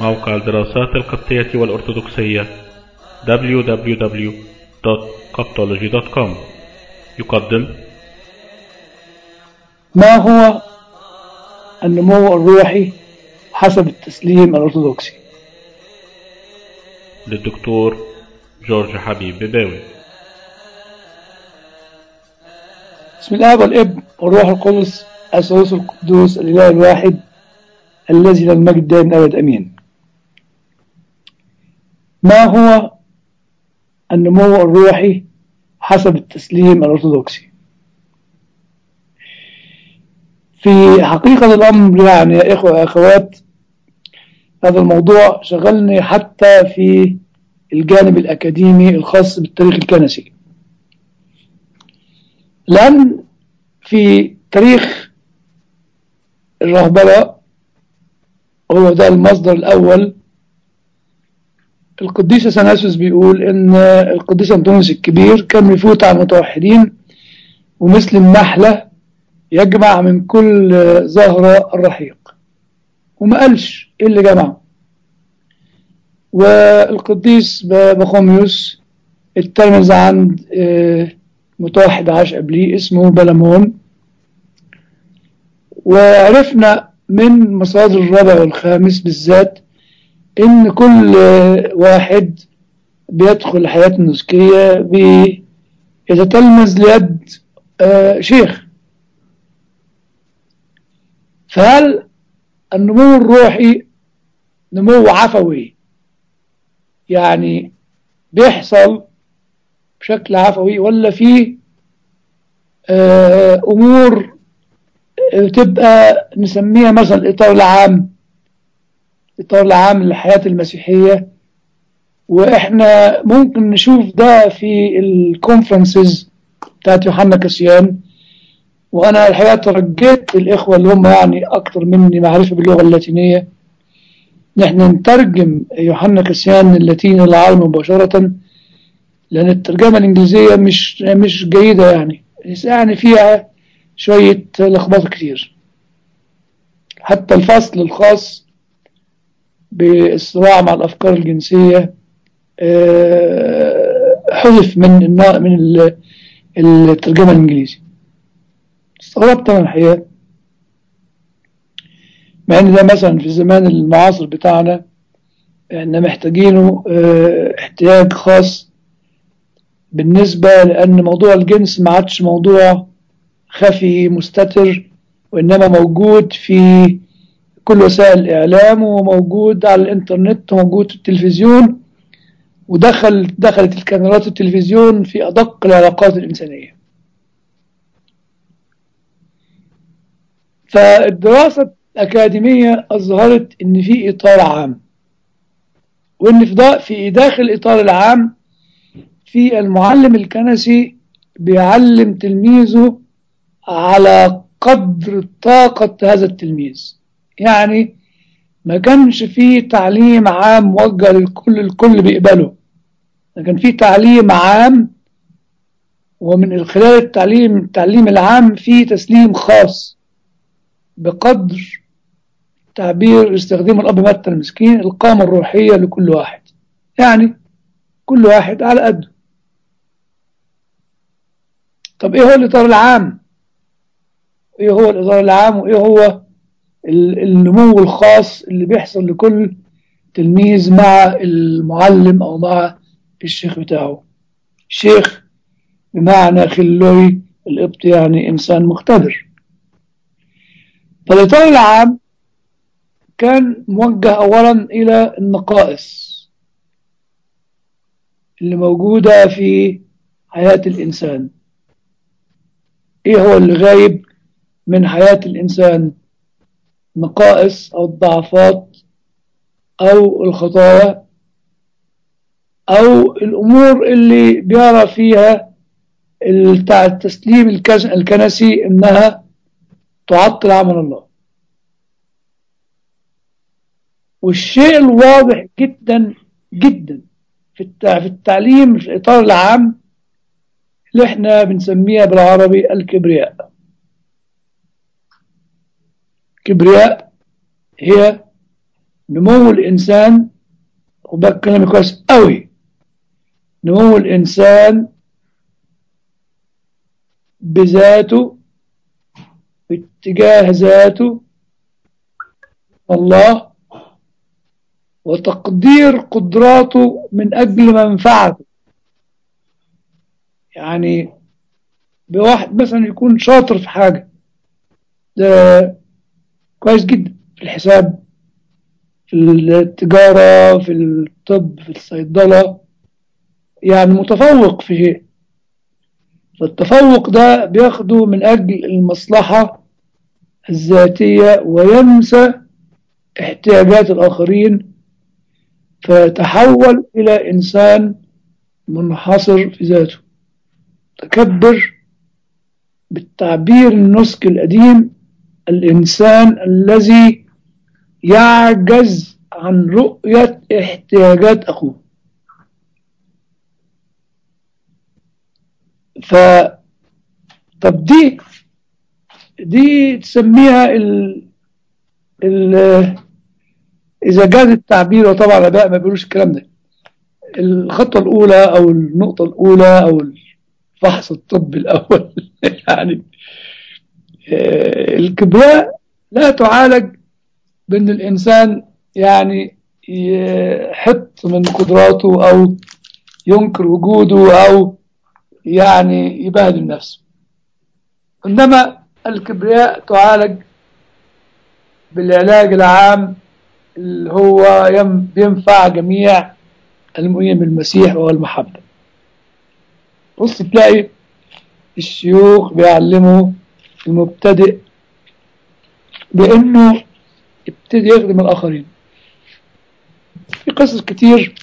موقع الدراسات القبطية والأرثوذكسية www.coptology.com يقدم ما هو النمو الروحي حسب التسليم الأرثوذكسي للدكتور جورج حبيب بباوي بسم الله والابن والروح القدس الثالوث القدوس الإله الواحد الذي له المجد دائم أبد أمين ما هو النمو الروحي حسب التسليم الأرثوذكسي في حقيقة الأمر يعني يا إخوة وأخوات هذا الموضوع شغلني حتى في الجانب الأكاديمي الخاص بالتاريخ الكنسي لأن في تاريخ الرهبرة هو ده المصدر الأول القديس اثناسيوس بيقول ان القديس انطونيوس الكبير كان بيفوت على المتوحدين ومثل النحلة يجمع من كل زهرة الرحيق وما قالش ايه اللي جمعه والقديس بخوميوس التلمذ عند متوحد عاش قبليه اسمه بلمون وعرفنا من مصادر الرابع والخامس بالذات ان كل واحد بيدخل الحياة النسكية بيتتلمذ ليد شيخ فهل النمو الروحي نمو عفوي يعني بيحصل بشكل عفوي ولا في امور تبقى نسميها مثلا الاطار العام الإطار العام للحياة المسيحية وإحنا ممكن نشوف ده في الكونفرنسز بتاعت يوحنا كسيان وأنا الحقيقة ترجيت الإخوة اللي هم يعني أكتر مني معرفة باللغة اللاتينية نحن نترجم يوحنا كسيان اللاتيني للعالم مباشرة لأن الترجمة الإنجليزية مش مش جيدة يعني يعني فيها شوية لخبطة كتير حتى الفصل الخاص بالصراع مع الأفكار الجنسية حذف من من الترجمة الإنجليزي استغربت أنا الحقيقة مع إن ده مثلا في الزمان المعاصر بتاعنا إحنا محتاجينه احتياج خاص بالنسبة لأن موضوع الجنس ما عادش موضوع خفي مستتر وإنما موجود في كل وسائل الإعلام وموجود على الإنترنت وموجود في التلفزيون ودخل دخلت الكاميرات التلفزيون في أدق العلاقات الإنسانية فالدراسة الأكاديمية أظهرت إن في إطار عام وإن في في داخل الإطار العام في المعلم الكنسي بيعلم تلميذه على قدر طاقة هذا التلميذ يعني ما كانش فيه تعليم عام موجه للكل الكل بيقبله لكن فيه تعليم عام ومن خلال التعليم التعليم العام فيه تسليم خاص بقدر تعبير استخدام الأب متى المسكين القامة الروحية لكل واحد يعني كل واحد على قده طب ايه هو الإطار العام ايه هو الإطار العام وايه هو النمو الخاص اللي بيحصل لكل تلميذ مع المعلم أو مع الشيخ بتاعه شيخ بمعنى خلوي القبط يعني إنسان مختبر فالإطار العام كان موجه أولا إلى النقائص اللي موجودة في حياة الإنسان إيه هو اللي غايب من حياة الإنسان نقائص أو الضعفات أو الخطايا أو الأمور اللي بيرى فيها التسليم الكنسي إنها تعطل عمل الله والشيء الواضح جدا جدا في التعليم في الإطار العام اللي احنا بنسميها بالعربي الكبرياء كبرياء هي نمو الإنسان وبقى كلامي كويس قوي نمو الإنسان بذاته باتجاه ذاته الله وتقدير قدراته من أجل منفعته يعني بواحد مثلا يكون شاطر في حاجة ده كويس جدا في الحساب في التجارة في الطب في الصيدلة يعني متفوق في شيء فالتفوق ده بياخده من أجل المصلحة الذاتية وينسى احتياجات الآخرين فيتحول إلى إنسان منحصر في ذاته تكبر بالتعبير النسك القديم الإنسان الذي يعجز عن رؤية احتياجات أخوه ف طب دي دي تسميها ال ال إذا جاز التعبير وطبعا الآباء ما بيقولوش الكلام ده الخطوة الأولى أو النقطة الأولى أو الفحص الطبي الأول يعني الكبرياء لا تعالج بأن الإنسان يعني يحط من قدراته أو ينكر وجوده أو يعني يبهدل نفسه إنما الكبرياء تعالج بالعلاج العام اللي هو ينفع جميع المؤمنين بالمسيح وهو المحبة بص تلاقي الشيوخ بيعلموا المبتدئ بأنه يبتدي يخدم الآخرين في قصص كتير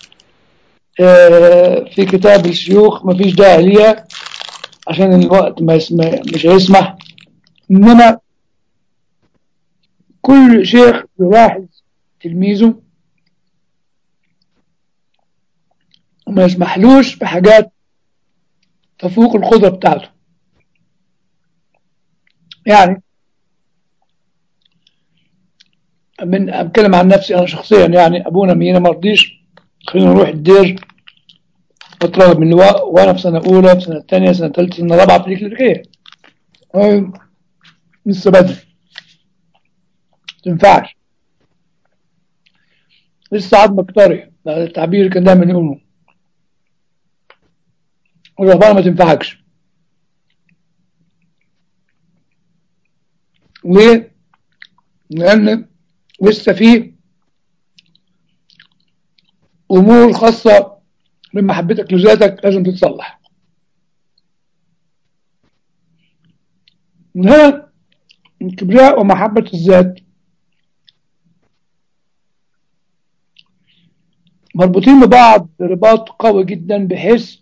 في كتاب الشيوخ ما فيش داعي ليها عشان الوقت ما يسمع مش هيسمح إنما كل شيخ يلاحظ تلميذه وما يسمحلوش بحاجات تفوق القدرة بتاعته يعني من أتكلم عن نفسي أنا شخصيا يعني أبونا مينا ما رضيش خلينا نروح الدير اترغب من اللواء وأنا في سنة أولى في سنة ثانية سنة ثالثة سنة رابعة في الإكليريكية لسه بدري تنفعش لسه عاد مكتري التعبير كان دايما يقوله الرهبانة ما تنفعكش ليه؟ لأن لسه فيه أمور خاصة من محبتك لذاتك لازم تتصلح من هنا الكبرياء ومحبة الذات مربوطين ببعض رباط قوي جدا بحيث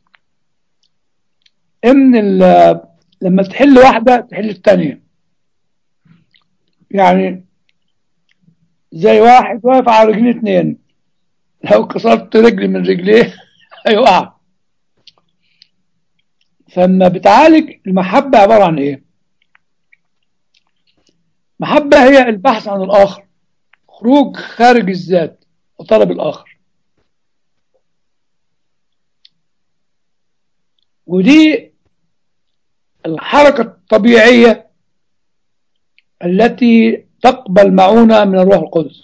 ان لما تحل واحدة تحل الثانية يعني زي واحد واقف على رجلين اتنين لو كسرت رجل من رجليه هيقع فلما بتعالج المحبة عبارة عن ايه محبة هي البحث عن الآخر خروج خارج الذات وطلب الآخر ودي الحركة الطبيعية التي تقبل معونة من الروح القدس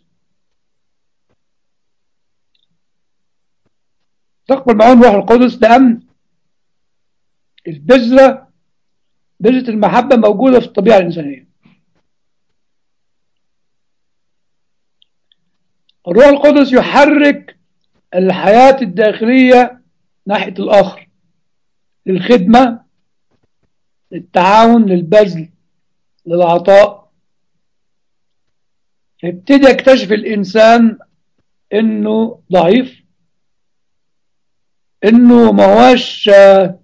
تقبل معونة الروح القدس لأن البذرة بذرة المحبة موجودة في الطبيعة الإنسانية الروح القدس يحرك الحياة الداخلية ناحية الآخر للخدمة للتعاون للبذل للعطاء يبتدي يكتشف الإنسان إنه ضعيف إنه ما هوش آه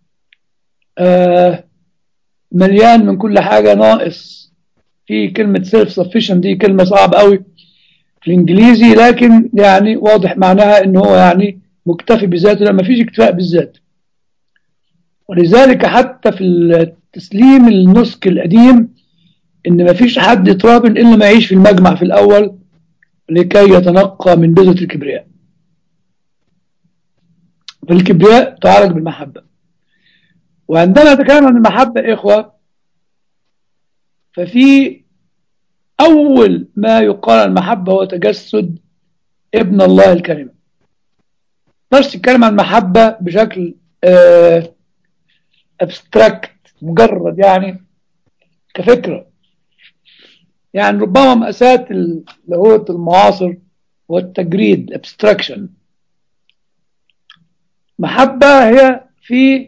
آه مليان من كل حاجة ناقص في كلمة سيلف سفيشن دي كلمة صعبة قوي في الإنجليزي لكن يعني واضح معناها إنه هو يعني مكتفي بذاته لا ما فيش اكتفاء بالذات ولذلك حتى في التسليم النسك القديم ان ما فيش حد يترابن الا ما يعيش في المجمع في الاول لكي يتنقى من بذرة الكبرياء فالكبرياء تعالج بالمحبة وعندما نتكلم عن المحبة يا إخوة ففي أول ما يقال عن المحبة هو تجسد ابن الله الكلمة مش تتكلم عن المحبة بشكل ابستراكت مجرد يعني كفكرة يعني ربما مأساة اللاهوت المعاصر والتجريد ابستراكشن محبة هي في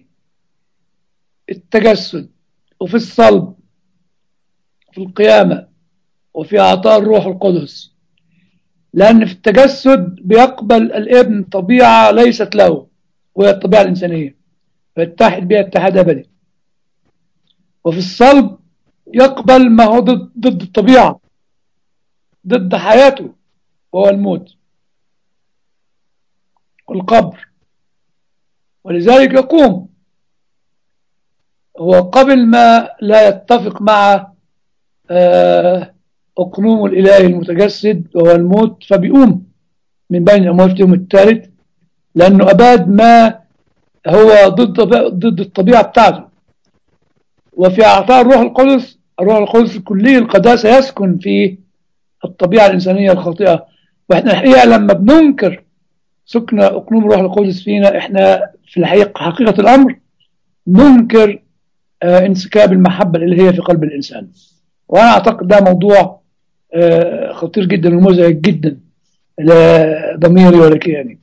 التجسد وفي الصلب في القيامة وفي أعطاء الروح القدس لأن في التجسد بيقبل الابن طبيعة ليست له وهي الطبيعة الإنسانية فيتحد بها اتحاد أبدي وفي الصلب يقبل ما هو ضد, ضد الطبيعة ضد حياته وهو الموت والقبر ولذلك يقوم هو قبل ما لا يتفق مع أقنوم الإله المتجسد وهو الموت فبيقوم من بين الأموات في اليوم الثالث لأنه أباد ما هو ضد ضد الطبيعة بتاعته وفي أعطاء الروح القدس الروح القدس الكلي القداسة يسكن في الطبيعة الإنسانية الخاطئة وإحنا الحقيقة لما بننكر سكن أقنوم الروح القدس فينا إحنا في الحقيقة حقيقة الأمر ننكر آه انسكاب المحبة الإلهية في قلب الإنسان وأنا أعتقد ده موضوع آه خطير جدا ومزعج جدا لضميري ولكياني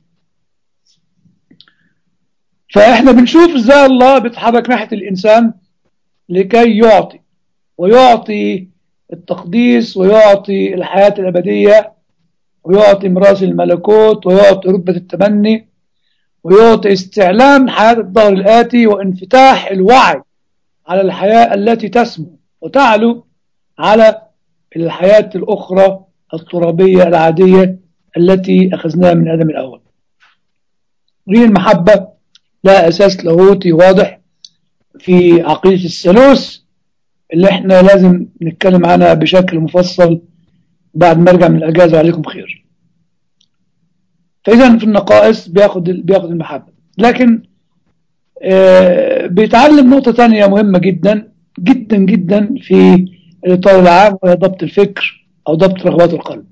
فإحنا بنشوف إزاي الله بيتحرك ناحية الإنسان لكي يعطي ويعطي التقديس ويعطي الحياة الأبدية ويعطي ميراث الملكوت ويعطي رتبة التبني ويعطي استعلام حياة الظهر الآتي وانفتاح الوعي على الحياة التي تسمو وتعلو على الحياة الأخرى الترابية العادية التي أخذناها من آدم الأول دي المحبة لها أساس لاهوتي واضح في عقيدة الثالوث اللي احنا لازم نتكلم عنها بشكل مفصل بعد ما ارجع من الاجازه وعليكم خير. فاذا في النقائص بياخد بياخد المحبه، لكن آه بيتعلم نقطه ثانيه مهمه جدا جدا جدا في الاطار العام وهي ضبط الفكر او ضبط رغبات القلب.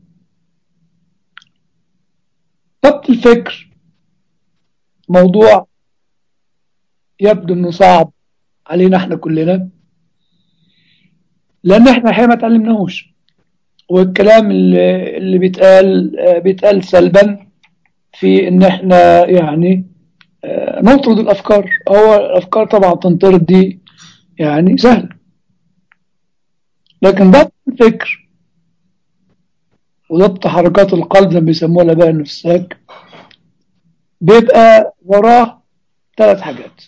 ضبط الفكر موضوع يبدو انه صعب علينا احنا كلنا لان احنا الحقيقه ما اتعلمناهوش والكلام اللي, اللي بيتقال بيتقال سلبا في ان احنا يعني نطرد الافكار هو الافكار طبعا تنطرد دي يعني سهل لكن ضبط الفكر وضبط حركات القلب زي ما بيسموها الاباء النفساك بيبقى وراه ثلاث حاجات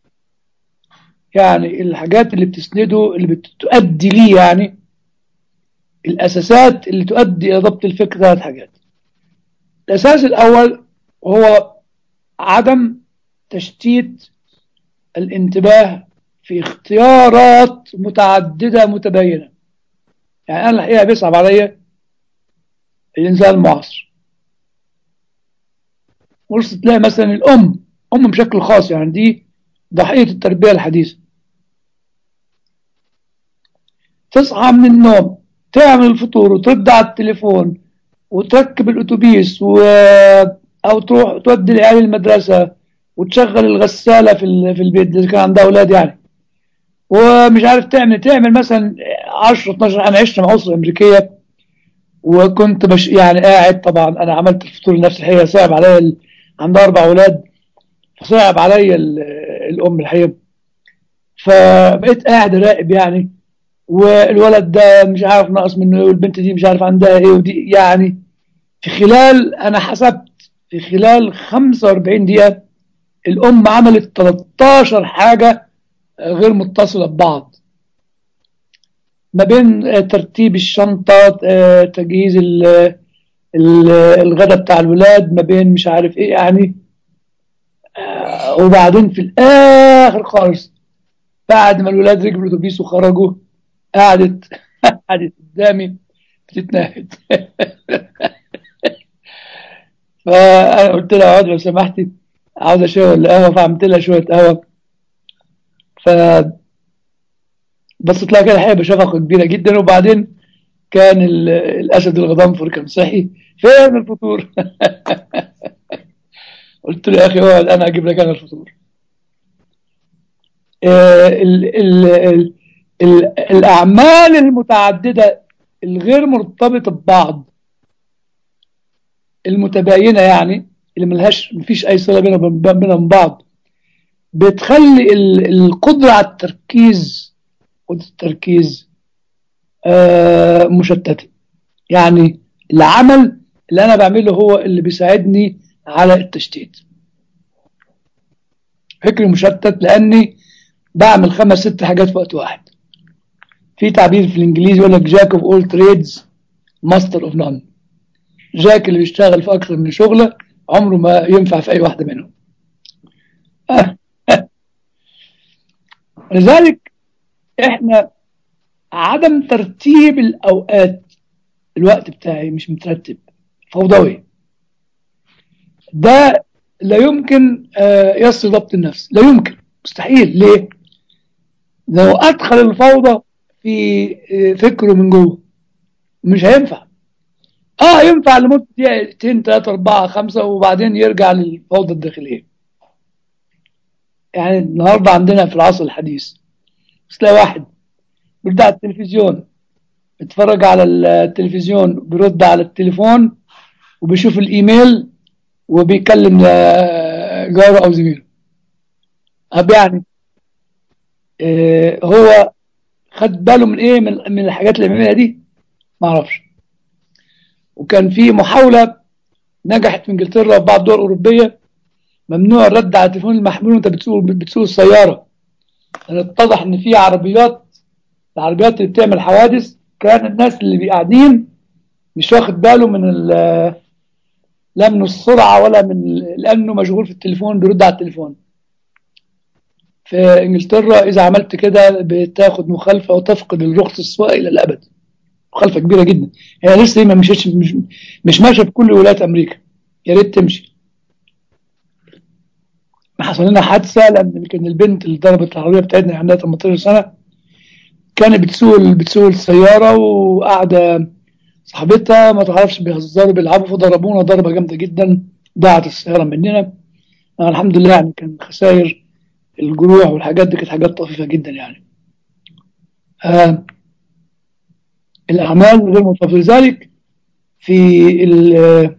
يعني الحاجات اللي بتسنده اللي بتؤدي ليه يعني الأساسات اللي تؤدي إلى ضبط الفكر ثلاث حاجات الأساس الأول هو عدم تشتيت الانتباه في اختيارات متعددة متباينة يعني أنا الحقيقة بيصعب عليا الإنسان المعاصر ورث تلاقي مثلا الأم أم بشكل خاص يعني دي ضحية التربية الحديثة تصحى من النوم تعمل الفطور وترد على التليفون وتركب الأتوبيس و... أو تروح تودي العيال المدرسة وتشغل الغسالة في في البيت إذا كان عندها أولاد يعني ومش عارف تعمل تعمل مثلا 10 12 أنا عشت مع أسرة أمريكية وكنت بش يعني قاعد طبعا أنا عملت الفطور لنفسي الحقيقة صعب عليا ال... عندها أربع أولاد فصعب عليا الأم الحقيقة فبقيت قاعد أراقب يعني والولد ده مش عارف ناقص منه ايه والبنت دي مش عارف عندها ايه ودي يعني في خلال انا حسبت في خلال 45 دقيقة الام عملت 13 حاجة غير متصلة ببعض ما بين ترتيب الشنطة تجهيز الغداء بتاع الولاد ما بين مش عارف ايه يعني وبعدين في الاخر خالص بعد ما الولاد ركبوا الاتوبيس وخرجوا قعدت قعدت قدامي بتتنهد فانا قلت لها اقعد لو سمحتي عاوزه شاي ولا قهوه فعملت لها شويه قهوه ف بصيت لها كده الحقيقه بشفقه كبيره جدا وبعدين كان ال- الاسد الغضنفر كان صحي فين الفطور؟ قلت له يا اخي اقعد انا اجيب لك انا الفطور آه، ال ال ال ال الاعمال المتعدده الغير مرتبطه ببعض المتباينه يعني اللي ملهاش مفيش اي صله بينها وبين بينها وبين بعض بتخلي ال- القدره على التركيز قدره التركيز آه، مشتته يعني العمل اللي انا بعمله هو اللي بيساعدني على التشتيت فكري مشتت لاني بعمل خمس ست حاجات في وقت واحد في تعبير في الانجليزي يقول لك جاك اوف اول تريدز ماستر اوف نون جاك اللي بيشتغل في اكثر من شغله عمره ما ينفع في اي واحده منهم لذلك احنا عدم ترتيب الاوقات الوقت بتاعي مش مترتب فوضوي ده لا يمكن آه، يصل ضبط النفس لا يمكن مستحيل ليه لو ادخل الفوضى في آه، فكره من جوه مش هينفع اه ينفع لمده دقيقتين ثلاثة أربعة خمسة وبعدين يرجع للفوضى الداخلية يعني النهاردة عندنا في العصر الحديث بس تلاقي واحد بيرد على التلفزيون بيتفرج على التلفزيون بيرد على التليفون وبيشوف الإيميل وبيكلم آه، جاره أو زميله طب يعني آه، هو خد باله من إيه من من الحاجات اللي بيعملها دي ما أعرفش وكان في محاولة نجحت في انجلترا وفي بعض الدول الأوروبية ممنوع الرد على التليفون المحمول وانت بتسوق بتسوق السيارة لأن اتضح ان في عربيات العربيات اللي بتعمل حوادث كان الناس اللي قاعدين مش واخد باله من ال- لا من السرعة ولا من ال- لأنه مشغول في التليفون بيرد على التليفون في انجلترا إذا عملت كده بتاخد مخالفة وتفقد الرخص السواقة إلى الأبد مخالفة كبيرة جدا هي لسه هي ما مشيتش مش, مش ماشية في كل ولايات أمريكا يا ريت تمشي حصل لنا حادثة لأن كان البنت اللي ضربت العربية بتاعتنا عندها 18 سنة كانت بتسوق بتسوق السيارة وقاعدة صاحبتها ما تعرفش بيهزروا بيلعبوا فضربونا ضربة جامدة جدا ضاعت السيارة مننا آه الحمد لله يعني كان خسائر الجروح والحاجات دي كانت حاجات طفيفة جدا يعني آه الأعمال غير متوفرة لذلك في ال-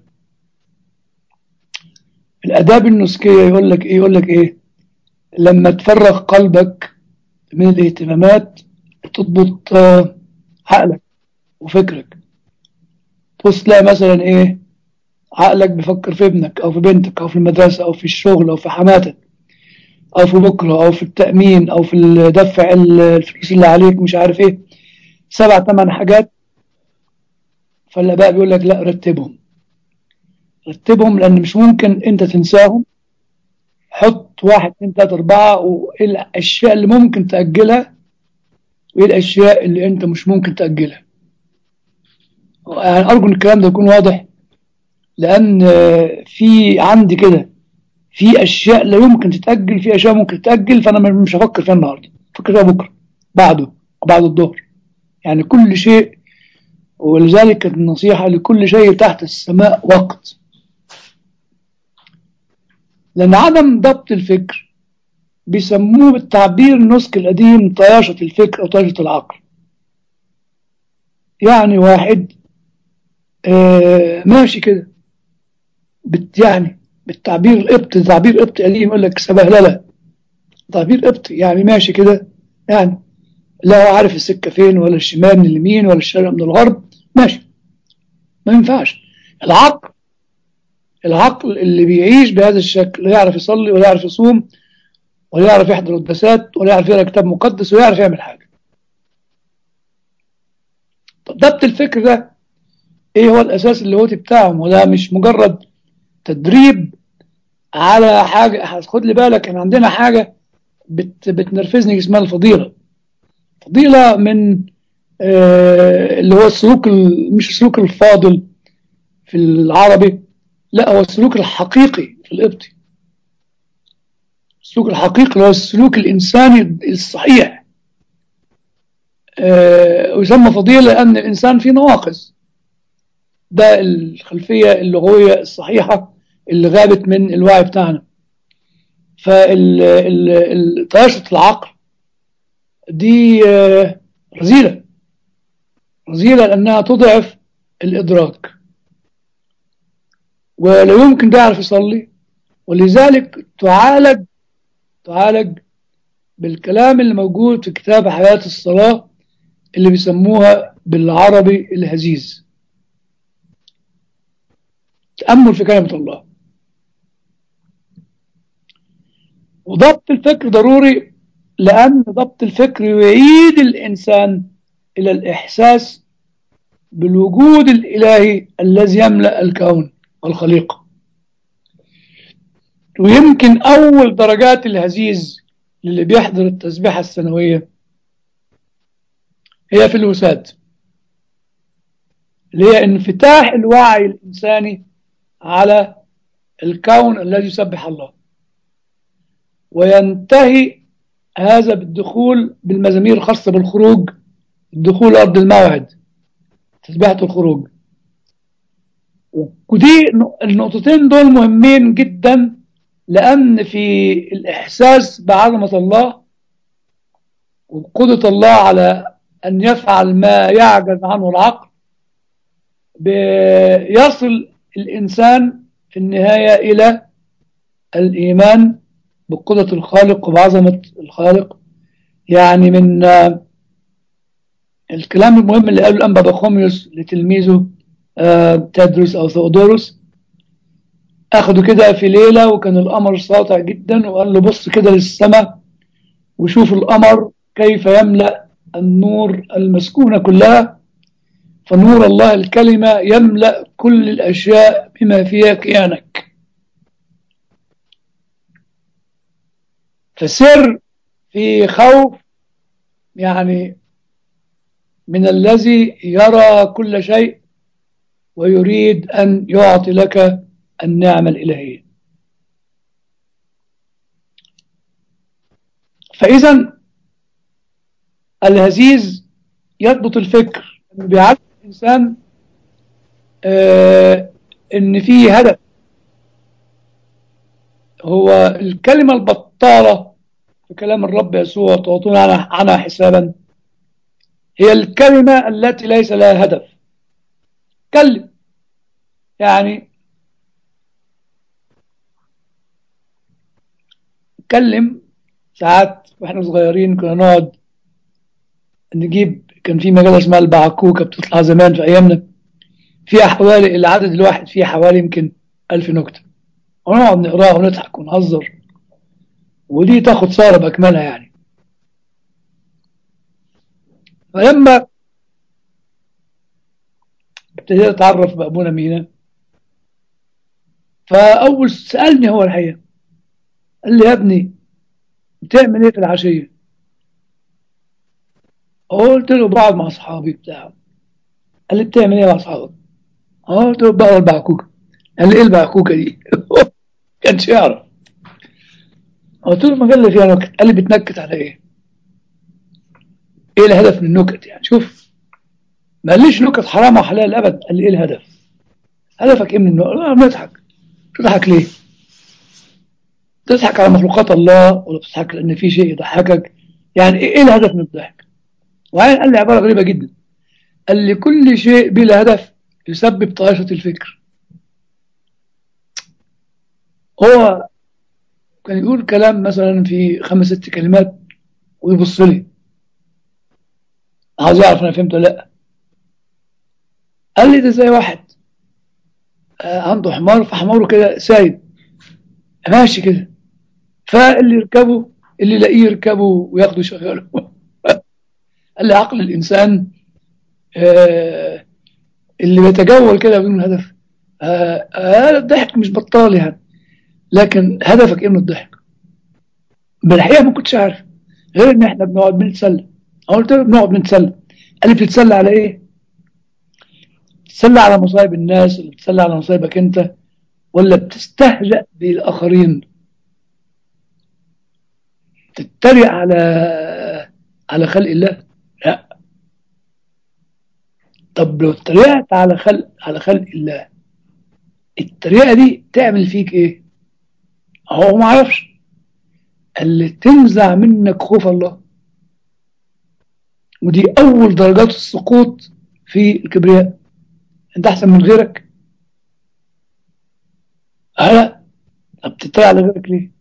الآداب النسكية يقول لك إيه يقول لك إيه لما تفرغ قلبك من الاهتمامات تضبط آه، عقلك وفكرك تبص تلاقي مثلا إيه عقلك بيفكر في ابنك أو في بنتك أو في المدرسة أو في الشغل أو في حماتك أو في بكرة أو في التأمين أو في دفع الفلوس اللي عليك مش عارف إيه سبع ثمان حاجات فالآباء بيقول لك لا رتبهم رتبهم لأن مش ممكن أنت تنساهم حط واحد اثنين ثلاثة أربعة وإيه الأشياء اللي ممكن تأجلها وإيه الأشياء اللي أنت مش ممكن تأجلها يعني أرجو إن الكلام ده يكون واضح لأن آه، في عندي كده في أشياء لا يمكن تتأجل في أشياء ممكن تتأجل فأنا مش هفكر فيها النهاردة فكر فيها بكرة بعده وبعد الظهر يعني كل شيء ولذلك كانت النصيحة لكل شيء تحت السماء وقت لأن عدم ضبط الفكر بيسموه بالتعبير النسك القديم طياشة الفكر أو طياشة العقل يعني واحد آه ماشي كده بت يعني بالتعبير القبطي تعبير قبطي قديم يقول لك سبهللة تعبير قبطي يعني ماشي كده يعني لا هو عارف السكة فين ولا الشمال من اليمين ولا الشرق من الغرب ماشي ما ينفعش العقل العقل اللي بيعيش بهذا الشكل لا يعرف يصلي ولا يعرف يصوم ولا يعرف يحضر القداسات ولا يعرف يقرا كتاب مقدس ولا يعرف يعمل حاجة طب ضبط الفكر ده ايه هو الاساس اللاهوتي بتاعهم وده مش مجرد تدريب على حاجة خد لي بالك ان عندنا حاجة بت بتنرفزني اسمها الفضيلة فضيلة من آه اللي هو السلوك ال- مش السلوك الفاضل في العربي لا هو السلوك الحقيقي في القبطي السلوك الحقيقي هو السلوك الإنساني الصحيح آه، ويسمى فضيلة لأن الإنسان فيه نواقص ده الخلفية اللغوية الصحيحة اللي غابت من الوعي بتاعنا فطياشة العقل دي آه، رذيلة رذيلة لأنها تضعف الإدراك ولا يمكن ده يعرف يصلي ولذلك تعالج تعالج بالكلام اللي موجود في كتاب حياة الصلاة اللي بيسموها بالعربي الهزيز تأمل في كلمة الله وضبط الفكر ضروري لأن ضبط الفكر يعيد الإنسان إلى الإحساس بالوجود الإلهي الذي يملأ الكون والخليقة ويمكن أول درجات الهزيز للي بيحضر التسبيحة السنوية هي في الوساد اللي هي انفتاح الوعي الإنساني على الكون الذي يسبح الله وينتهي هذا بالدخول بالمزامير الخاصة بالخروج الدخول أرض الموعد تسبيحة الخروج ودي النقطتين دول مهمين جدا لأن في الإحساس بعظمة الله وقدرة الله على أن يفعل ما يعجز عنه العقل بيصل الإنسان في النهاية إلى الإيمان بقدرة الخالق وبعظمة الخالق يعني من الكلام المهم اللي قاله الأنبا بخوميوس لتلميذه تدرس أو ثودوروس أخده كده في ليلة وكان القمر ساطع جدا وقال له بص كده للسماء وشوف القمر كيف يملأ النور المسكونة كلها فنور الله الكلمة يملأ كل الأشياء بما فيها كيانك فسر في خوف يعني من الذي يرى كل شيء ويريد أن يعطي لك النعمة الإلهية فإذا الهزيز يضبط الفكر بيعلم الإنسان آه إن فيه هدف هو الكلمة البطالة في كلام الرب يسوع تعطون عنها حسابا هي الكلمة التي ليس لها هدف كلم يعني كلم ساعات واحنا صغيرين كنا نقعد نجيب كان في مجلة اسمها البعكوكة بتطلع زمان في أيامنا فيها حوالي العدد الواحد فيها حوالي يمكن ألف نكتة ونقعد نقراها ونضحك ونهزر ودي تاخد صارة بأكملها يعني فلما ابتديت أتعرف بأبونا مينا فأول سألني هو الحقيقة قال لي يا ابني بتعمل ايه في العشية قلت له بقعد مع أصحابي بتاعه قال لي بتعمل ايه مع أصحابك قلت له بقرا البعكوكة قال لي ايه البعكوكة دي كانش يعرف قلت له المجلة فيها نكت قال لي بتنكت على ايه ايه الهدف من النكت يعني شوف ما قاليش نكت حرام وحلال ابدا قال لي ايه الهدف هدفك ايه من النكت لا بنضحك تضحك ليه تضحك على مخلوقات الله ولا بتضحك لان في شيء يضحكك يعني ايه الهدف من الضحك وبعدين قال لي عباره غريبه جدا قال لي كل شيء بلا هدف يسبب طائشه الفكر هو كان يقول كلام مثلا في خمس ست كلمات ويبص لي عاوز يعرف انا فهمت ولا لا قال لي ده زي واحد عنده حمار فحماره كده سايب ماشي كده فاللي يركبه اللي يلاقيه يركبه وياخده يشغله قال لي عقل الانسان آه اللي بيتجول كده بدون هدف آه آه الضحك مش بطال يعني لكن هدفك ايه من الضحك بالحقيقه ما كنتش عارف غير ان احنا بنقعد بنتسلى قلت له بنقعد بنتسلى قال لي بتتسلى على ايه؟ بتتسلى على مصايب الناس اللي بتتسلى على مصايبك انت ولا بتستهزأ بالآخرين تتريق على على خلق الله لا طب لو اتريقت على خلق على خلق الله التريقة دي تعمل فيك ايه هو ما عرفش اللي تنزع منك خوف الله ودي اول درجات السقوط في الكبرياء انت احسن من غيرك لا طب تتريق على غيرك ليه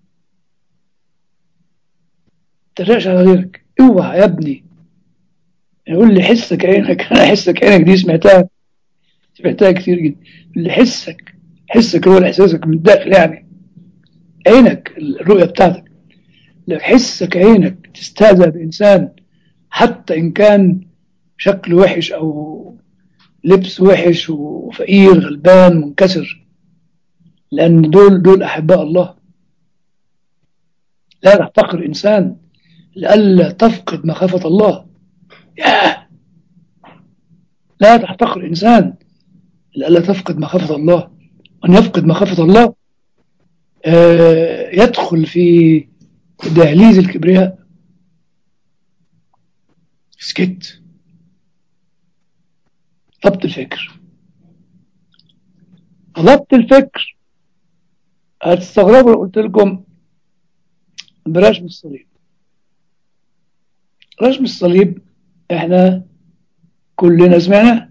تتريقش على غيرك اوعى يا ابني يقول لي حسك عينك انا حسك عينك دي سمعتها سمعتها كتير جدا اللي حسك حسك هو احساسك من الداخل يعني عينك الرؤيه بتاعتك لو حسك عينك تستهزأ بانسان حتى ان كان شكله وحش او لبس وحش وفقير غلبان منكسر لان دول دول احباء الله لا تحتقر انسان لئلا تفقد مخافه الله ياه لا تحتقر انسان لئلا تفقد مخافه الله وان يفقد مخافه الله آه يدخل في دهليز الكبرياء سكت ضبط الفكر ضبط الفكر هتستغربوا لو قلت لكم برشم الصليب رشم الصليب احنا كلنا سمعناه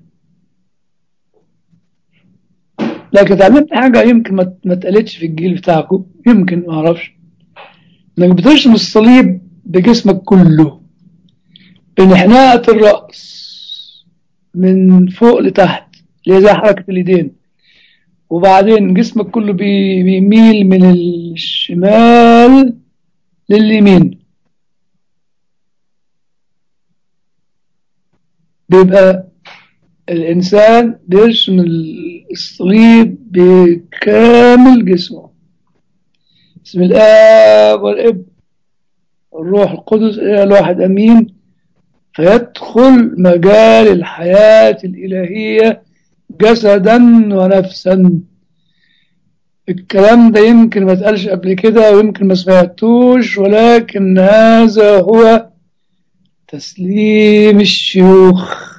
لكن اتعلمت حاجة يمكن ما اتقالتش في الجيل بتاعكم يمكن ما اعرفش انك بترسم الصليب بجسمك كله بانحناءة الرأس من فوق لتحت اللي هي زي حركة اليدين وبعدين جسمك كله بيميل من الشمال لليمين بيبقى الإنسان بيرسم الصليب بكامل جسمه بسم الآب والابن الروح القدس إلى الواحد أمين فيدخل مجال الحياة الإلهية جسدا ونفسا الكلام ده يمكن ما اتقالش قبل كده ويمكن ما سمعتوش ولكن هذا هو تسليم الشيوخ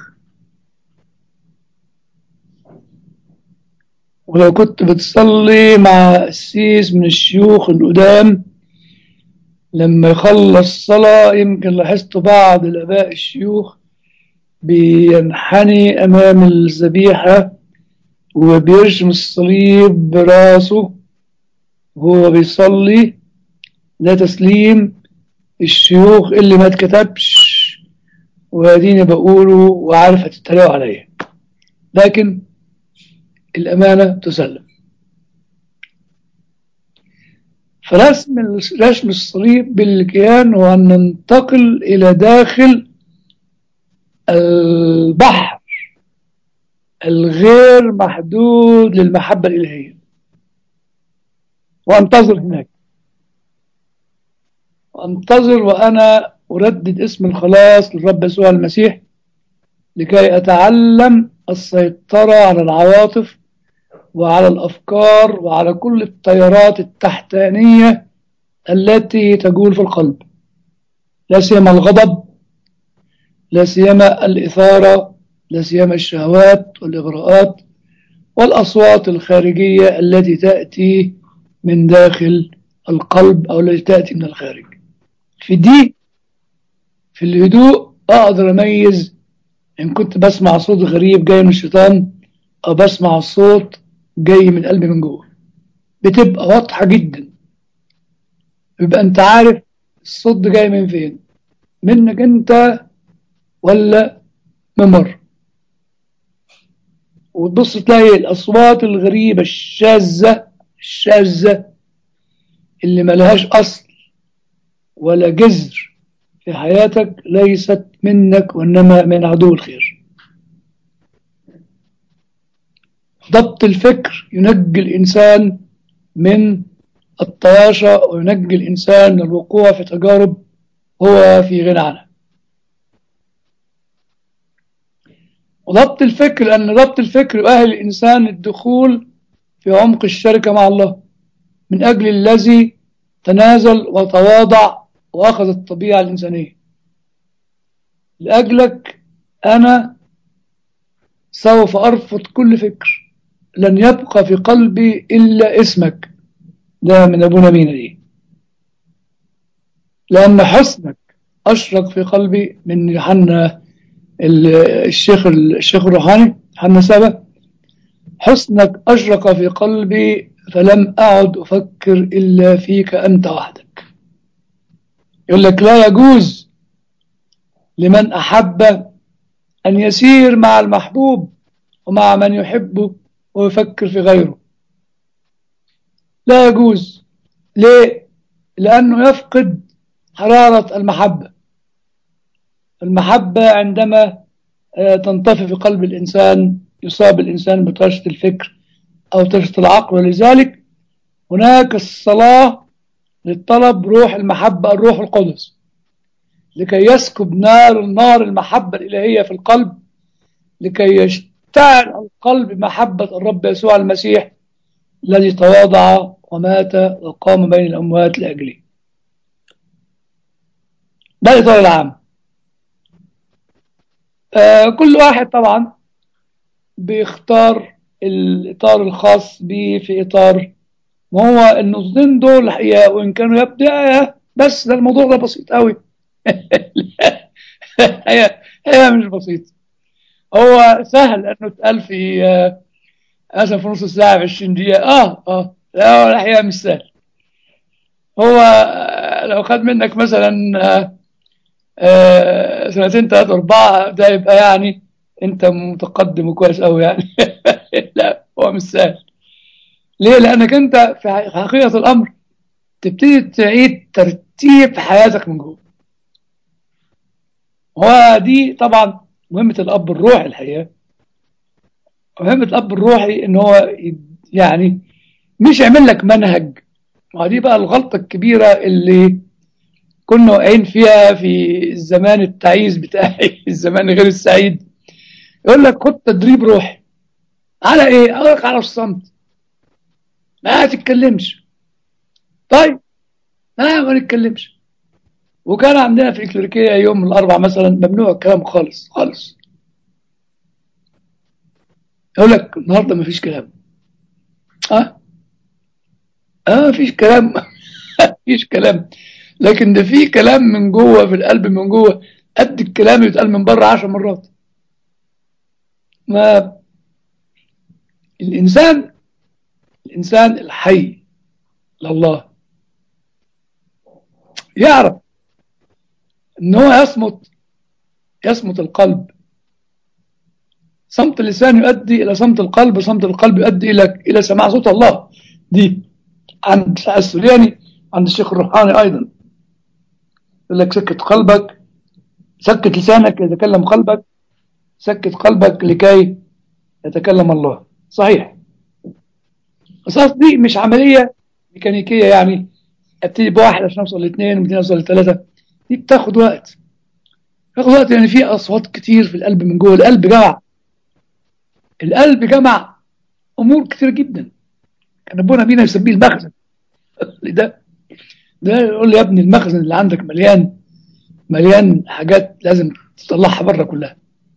ولو كنت بتصلي مع قسيس من الشيوخ القدام لما يخلص صلاة يمكن لاحظت بعض الآباء الشيوخ بينحني أمام الذبيحة وبيرسم الصليب براسه وهو بيصلي ده تسليم الشيوخ اللي ما اتكتبش واديني بقوله وعارف هتتريقوا عليا لكن الأمانة تسلم فرسم رسم الصليب بالكيان هو أن ننتقل إلى داخل البحر الغير محدود للمحبة الإلهية وانتظر هناك وانتظر وأنا أردد اسم الخلاص للرب يسوع المسيح لكي أتعلم السيطرة على العواطف وعلى الأفكار وعلى كل التيارات التحتانية التي تجول في القلب لا سيما الغضب لا سيما الإثارة لا سيما الشهوات والإغراءات والأصوات الخارجية التي تأتي من داخل القلب أو التي تأتي من الخارج في دي في الهدوء أقدر أميز إن كنت بسمع صوت غريب جاي من الشيطان أو بسمع الصوت جاي من قلبي من جوه بتبقى واضحة جدا يبقى أنت عارف الصوت ده جاي من فين منك أنت ولا ممر وتبص تلاقي الأصوات الغريبة الشاذة الشاذة اللي ملهاش أصل ولا جذر في حياتك ليست منك وإنما من عدو الخير ضبط الفكر ينجي الإنسان من الطياشة وينجي الإنسان من الوقوع في تجارب هو في غنى عنها وضبط الفكر لأن ضبط الفكر يؤهل الإنسان الدخول في عمق الشركة مع الله من أجل الذي تنازل وتواضع وأخذ الطبيعة الإنسانية لأجلك أنا سوف أرفض كل فكر لن يبقى في قلبي إلا اسمك ده من أبونا مينا دي لأن حسنك أشرق في قلبي من يوحنا الشيخ الشيخ الروحاني يوحنا سبا حسنك أشرق في قلبي فلم أعد أفكر إلا فيك أنت وحدك يقول لك لا يجوز لمن أحب أن يسير مع المحبوب ومع من يحبه ويفكر في غيره لا يجوز ليه؟ لأنه يفقد حرارة المحبة المحبة عندما تنطفي في قلب الإنسان يصاب الإنسان بطرشة الفكر أو طرشة العقل ولذلك هناك الصلاة للطلب روح المحبة الروح القدس لكي يسكب نار نار المحبة الإلهية في القلب لكي يشتعل القلب بمحبة الرب يسوع المسيح الذي تواضع ومات وقام بين الأموات لأجله ده الإطار العام آه كل واحد طبعا بيختار الإطار الخاص به في إطار ما هو النقطتين دول هي وإن كانوا يبدأ بس ده الموضوع ده بسيط قوي هي هي مش بسيط هو سهل انه اتقال في مثلا في نص ساعه في 20 دقيقه اه اه لا الحقيقه مش سهل هو لو خد منك مثلا آه سنتين ثلاثة أربعة ده يبقى يعني أنت متقدم وكويس أوي يعني لا هو مش سهل ليه؟ لأنك أنت في حقيقة الأمر تبتدي تعيد ترتيب حياتك من جوه ودي طبعا مهمة الأب الروحي الحقيقة مهمة الأب الروحي إن هو يعني مش يعمل لك منهج ودي بقى الغلطة الكبيرة اللي كنا واقعين فيها في الزمان التعيس بتاعي الزمان غير السعيد يقول لك خد تدريب روحي على ايه؟ اقول لك على الصمت ما تتكلمش طيب لا ما نتكلمش وكان عندنا في الكليريكية يوم الأربع مثلا ممنوع الكلام خالص خالص يقول لك النهاردة مفيش كلام اه اه مفيش كلام مفيش كلام لكن ده في كلام من جوه في القلب من جوه قد الكلام اللي يتقال من بره عشر مرات ما الإنسان الإنسان الحي لله يعرف ان هو يصمت يصمت القلب صمت اللسان يؤدي الى صمت القلب صمت القلب يؤدي الى الى سماع صوت الله دي عند السورياني عند الشيخ الروحاني ايضا يقول لك سكت قلبك سكت لسانك يتكلم قلبك سكت قلبك لكي يتكلم الله صحيح بس دي مش عملية ميكانيكية يعني ابتدي بواحد عشان اوصل لاثنين وبعدين اوصل لثلاثة دي بتاخد وقت بتاخد وقت يعني في اصوات كتير في القلب من جوه القلب جمع القلب جمع امور كتير جدا كان ابونا بينا يسميه المخزن ده ده يقول لي يا ابني المخزن اللي عندك مليان مليان حاجات لازم تطلعها بره كلها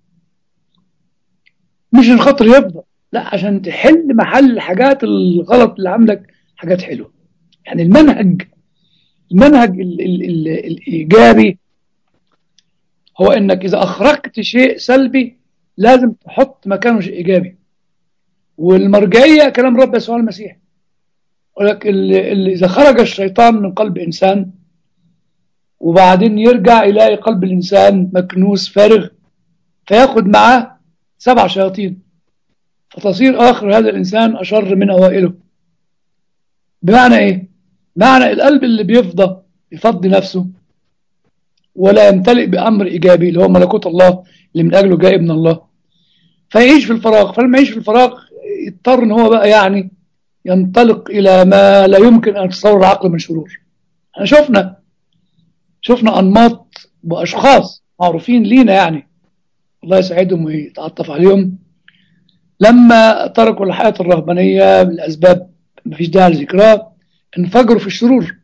مش الخطر يفضل لا عشان تحل محل الحاجات الغلط اللي عندك حاجات حلوه يعني المنهج المنهج ال ال ال الإيجابي هو إنك إذا أخرجت شيء سلبي لازم تحط مكانه شيء إيجابي والمرجعية كلام رب يسوع المسيح ولك اللي إذا خرج الشيطان من قلب إنسان وبعدين يرجع يلاقي قلب الإنسان مكنوس فارغ فياخد معاه سبع شياطين فتصير آخر هذا الإنسان أشر من أوائله بمعنى إيه؟ معنى القلب اللي بيفضى يفضي نفسه ولا يمتلئ بأمر إيجابي اللي هو ملكوت الله اللي من أجله جاء ابن الله فيعيش في الفراغ فلما يعيش في الفراغ يضطر ان هو بقى يعني ينطلق إلى ما لا يمكن أن يتصور العقل من شرور احنا شفنا شفنا أنماط وأشخاص معروفين لينا يعني الله يسعدهم ويتعطف عليهم لما تركوا الحياة الرهبانية لأسباب مفيش داعي لذكرها انفجروا في الشرور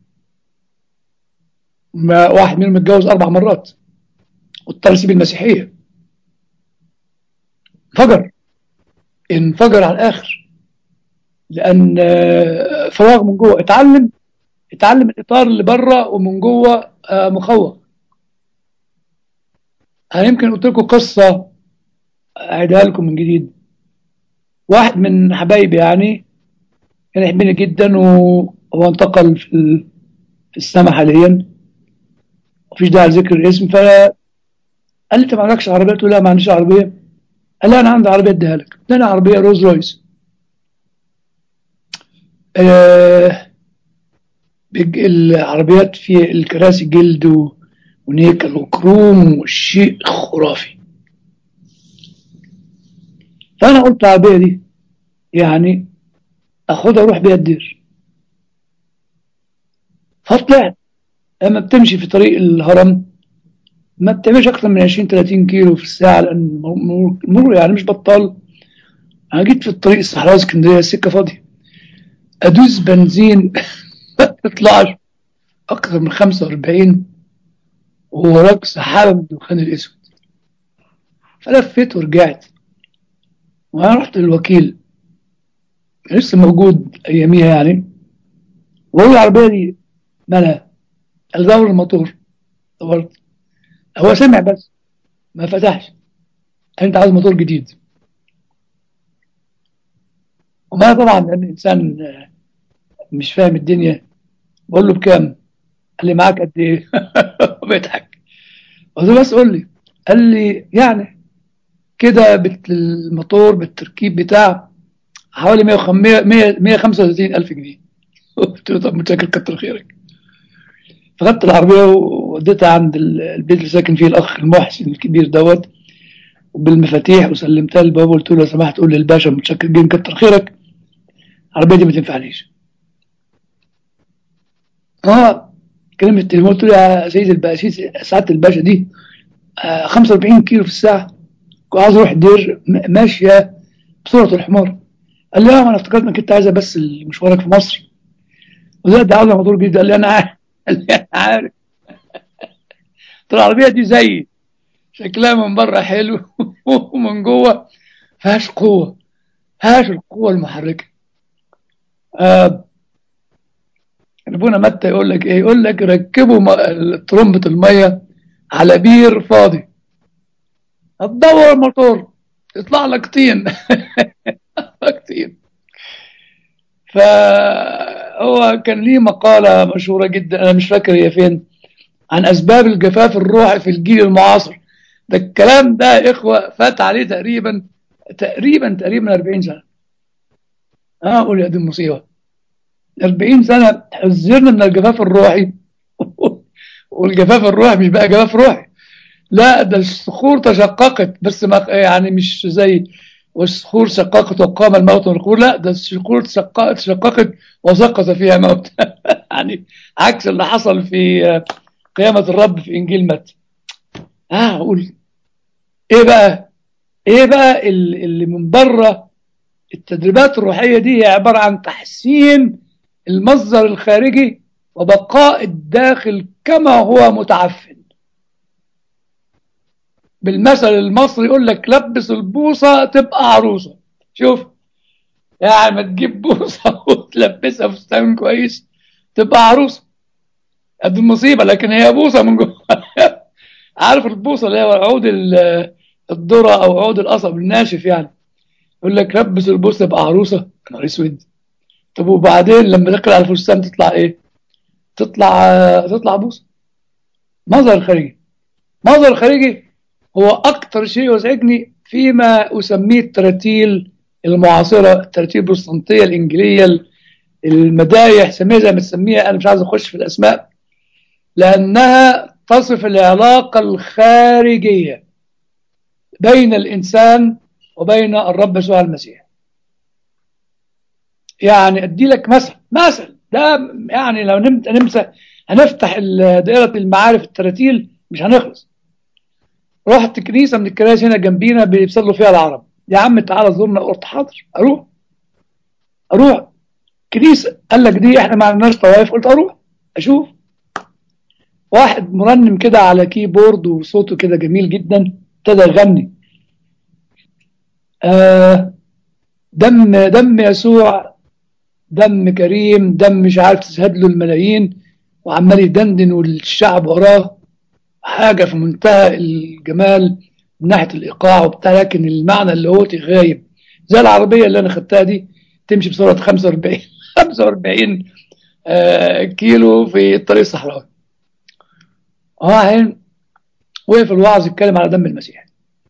ما واحد منهم اتجوز أربع مرات واضطر يسيب المسيحية انفجر انفجر على الآخر لأن آه، فراغ من جوه اتعلم اتعلم الإطار اللي بره ومن جوه آه، مخوف أنا يمكن قلت لكم قصة أعيدها لكم من جديد واحد من حبايبي يعني كان يحبني جدا وهو انتقل في ال- في السماء حاليا مفيش داعي لذكر الاسم ف قال لي انت ما عندكش عربيه؟ قلت له لا ما عنديش عربيه قال لي انا عندي عربيه اديها لك اداني عربيه روز رويس آه بج- العربيات في الكراسي جلد و- ونيكل وكروم وشيء خرافي فانا قلت العربيه دي يعني اخدها اروح بيها الدير فطلعت لما بتمشي في طريق الهرم ما بتعملش اكتر من 20 30 كيلو في الساعه لان المرور- المرور يعني مش بطال انا جيت في الطريق الصحراوي اسكندريه السكه فاضيه ادوس بنزين ما تطلعش اكتر من 45 ووراك سحابه من الدخان الاسود فلفيت ورجعت وانا رحت للوكيل لسه موجود اياميها يعني وهو العربيه دي مالها قال دور الموتور دورت هو سمع بس ما فتحش قال انت عايز موتور جديد وما طبعا لان انسان آه، مش فاهم الدنيا بقول له بكام قال لي معاك قد ايه بيضحك قلت له بس قول لي قال لي يعني كده بت- الموتور بالتركيب بتاع حوالي 100 135 الف جنيه قلت له طب متشكر كتر خيرك فخدت العربيه ووديتها عند ال- البيت اللي ساكن فيه الاخ المحسن الكبير دوت بالمفاتيح وسلمتها للبابا قلت له لو سمحت قول للباشا متشكر جدا كتر خيرك العربيه دي ما تنفعنيش اه كلمة التليفون قلت له يا سيد الباشا سعادة الباشا دي آه 45 كيلو في الساعة كنت عاوز اروح الدير م- ماشية بسرعة الحمار قال لي اه ما انا افتكرت انك انت عايزها بس مشوارك في مصر قلت له ده عاوزها موتور جديد قال لي انا عارف قال لي انا عارف قلت له العربية دي زيي شكلها من بره حلو ومن جوه فيهاش قوة فيهاش القوة المحركة آه ابونا متى يقول لك ايه يقول لك ركبوا م- ترمبة المية على بير فاضي هتدور الموتور يطلع لك طين لك طين فهو كان ليه مقالة مشهورة جدا أنا مش فاكر هي فين عن أسباب الجفاف الروحي في الجيل المعاصر ده الكلام ده يا إخوة فات عليه تقريبا تقريبا تقريبا 40 سنة اه أقول يا دي المصيبة 40 سنة تحذرنا من الجفاف الروحي والجفاف الروحي مش بقى جفاف روحي لا ده الصخور تشققت بس ما يعني مش زي والصخور شققت وقام الموت من القبور لا ده الصخور شققت شققت وسقط فيها موت يعني عكس اللي حصل في قيامة الرب في إنجيل متى اه أقول إيه بقى إيه بقى ال- اللي من بره التدريبات الروحية دي هي عبارة عن تحسين المصدر الخارجي وبقاء الداخل كما هو متعفن بالمثل المصري يقول لك لبس البوصة تبقى عروسة شوف يعني ما تجيب بوصة وتلبسها فستان كويس تبقى عروسة قد المصيبة لكن هي بوصة من جوه عارف البوصة اللي هو عود ال- الذرة أو عود القصب الناشف يعني يقول لك لبس البوصة تبقى عروسة يا نهار اسود طب وبعدين لما تقلع الفستان تطلع ايه؟ تطلع تطلع بوصة مظهر خارجي مظهر خارجي هو أكثر شيء يزعجني فيما أسميه التراتيل المعاصرة التراتيل البروتستانتية الإنجيلية المدايح سميها زي ما تسميها أنا مش عايز أخش في الأسماء لأنها تصف العلاقة الخارجية بين الإنسان وبين الرب يسوع المسيح يعني أدي لك مثل مثل ده يعني لو نمت نمسى هنفتح ال- دائرة المعارف التراتيل مش هنخلص رحت كنيسة من الكنائس هنا جنبينا بيصلوا فيها العرب يا عم تعالى زورنا قلت حاضر اروح اروح كنيسه قال لك دي احنا ما عندناش طوائف قلت اروح اشوف واحد مرنم كده على كيبورد وصوته كده جميل جدا ابتدى يغني آه دم دم يسوع دم كريم دم مش عارف تشهد له الملايين وعمال يدندن والشعب وراه حاجة في منتهى الجمال من ناحية الإيقاع وبتاع لكن المعنى اللي هو غايب زي العربية اللي أنا خدتها دي تمشي بسرعة 45 45 آه كيلو في الطريق الصحراوي اه وقف الوعظ يتكلم على دم المسيح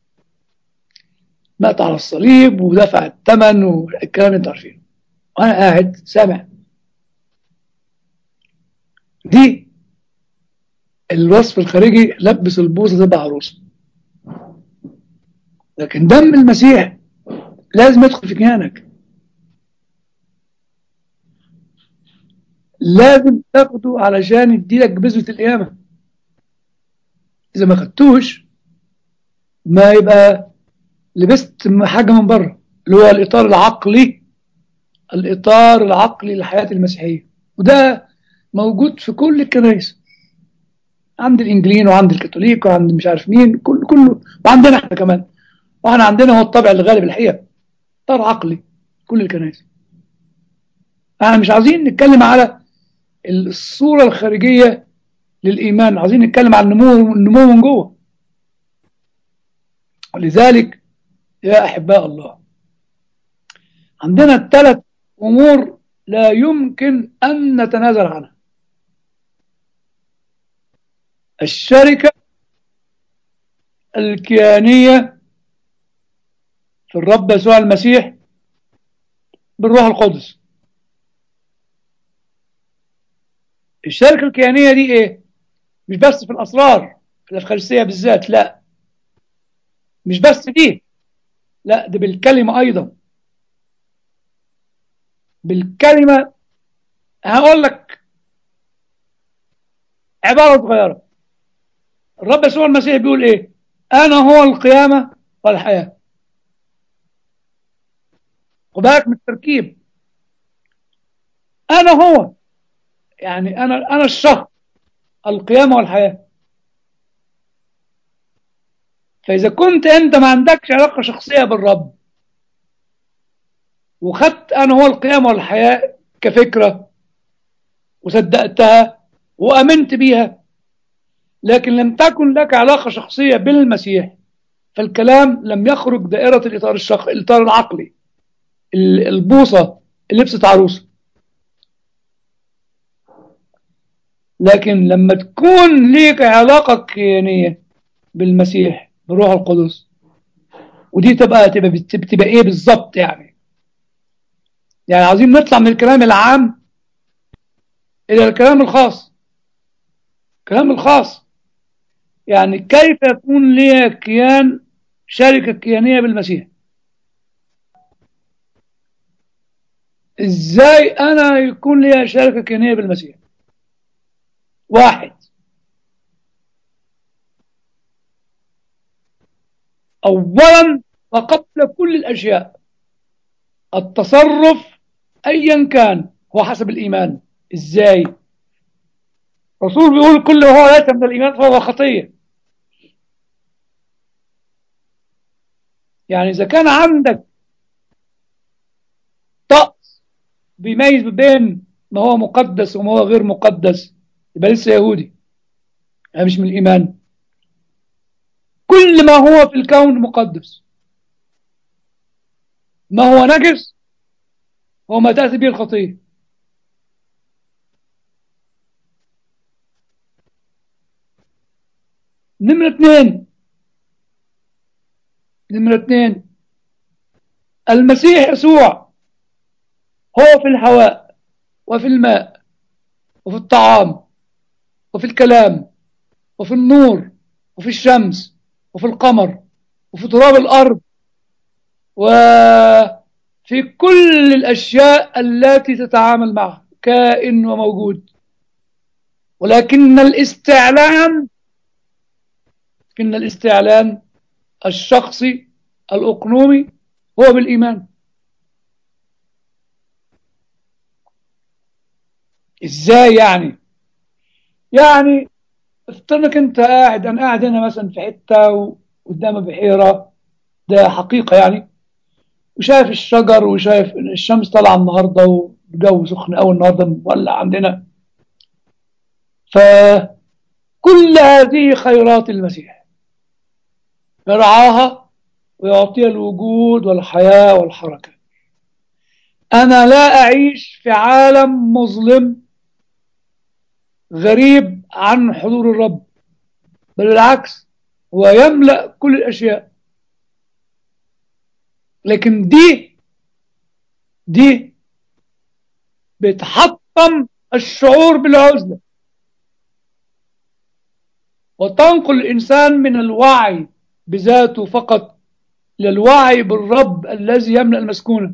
مات على الصليب ودفع الثمن والكلام اللي انتوا عارفينه وانا قاعد سامع دي الوصف الخارجي لبس البوصه تبقى عروسه لكن دم المسيح لازم يدخل في كيانك لازم تاخده علشان يديلك بذرة القيامة إذا ما خدتوش ما يبقى لبست حاجة من بره اللي هو الإطار العقلي الإطار العقلي للحياة المسيحية وده موجود في كل الكنائس عند الإنجليين وعند الكاثوليك وعند مش عارف مين كل كله وعندنا احنا كمان واحنا عندنا هو الطبع الغالب الحقيقة إطار عقلي كل الكنائس احنا مش عايزين نتكلم على الصورة الخارجية للإيمان عايزين نتكلم عن النمو النمو من جوه ولذلك يا أحباء الله عندنا ثلاث أمور لا يمكن أن نتنازل عنها الشركة الكيانية في الرب يسوع المسيح بالروح القدس الشركة الكيانية دي ايه مش بس في الأسرار في الأفخارستية بالذات لا مش بس دي لا ده بالكلمة أيضا بالكلمة هقول لك عبارة صغيرة الرب يسوع المسيح بيقول ايه أنا هو القيامة والحياة وبالك من التركيب أنا هو يعني أنا أنا الشخص القيامة والحياة فإذا كنت أنت ما عندكش علاقة شخصية بالرب وخدت أنا هو القيامة والحياة كفكرة وصدقتها وأمنت بيها لكن لم تكن لك علاقة شخصية بالمسيح فالكلام لم يخرج دائرة الإطار الشخ... الإطار العقلي البوصة لبسة عروسه لكن لما تكون ليك علاقة كيانية بالمسيح بالروح القدس ودي تبقى تبقى بتبقى ايه بالظبط يعني يعني عايزين نطلع من الكلام العام الى الكلام الخاص الكلام الخاص يعني كيف يكون لي كيان شركة كيانية بالمسيح ازاي انا يكون لي شركة كيانية بالمسيح واحد أولا وقبل كل الأشياء التصرف أيا كان هو حسب الإيمان إزاي الرسول بيقول كل ما هو ليس من الإيمان فهو خطية يعني إذا كان عندك طقس بيميز بين ما هو مقدس وما هو غير مقدس يبقى لسه يهودي يعني مش من الإيمان كل ما هو في الكون مقدس ما هو نجس هو ما تأتي به الخطية نمرة اثنين نمرة اثنين المسيح يسوع هو في الهواء وفي الماء وفي الطعام وفي الكلام وفي النور وفي الشمس وفي القمر وفي تراب الأرض وفي كل الأشياء التي تتعامل معها كائن وموجود ولكن الاستعلان لكن الاستعلان الشخصي الأقنومي هو بالإيمان إزاي يعني يعني افترض انت قاعد انا قاعد هنا مثلا في حته وقدام بحيره ده حقيقه يعني وشايف الشجر وشايف الشمس طالعه النهارده والجو سخن قوي النهارده مولع عندنا فكل هذه خيرات المسيح يرعاها ويعطيها الوجود والحياه والحركه انا لا اعيش في عالم مظلم غريب عن حضور الرب بل بالعكس هو يملأ كل الأشياء لكن دي دي بتحطم الشعور بالعزلة وتنقل الإنسان من الوعي بذاته فقط للوعي بالرب الذي يملأ المسكونة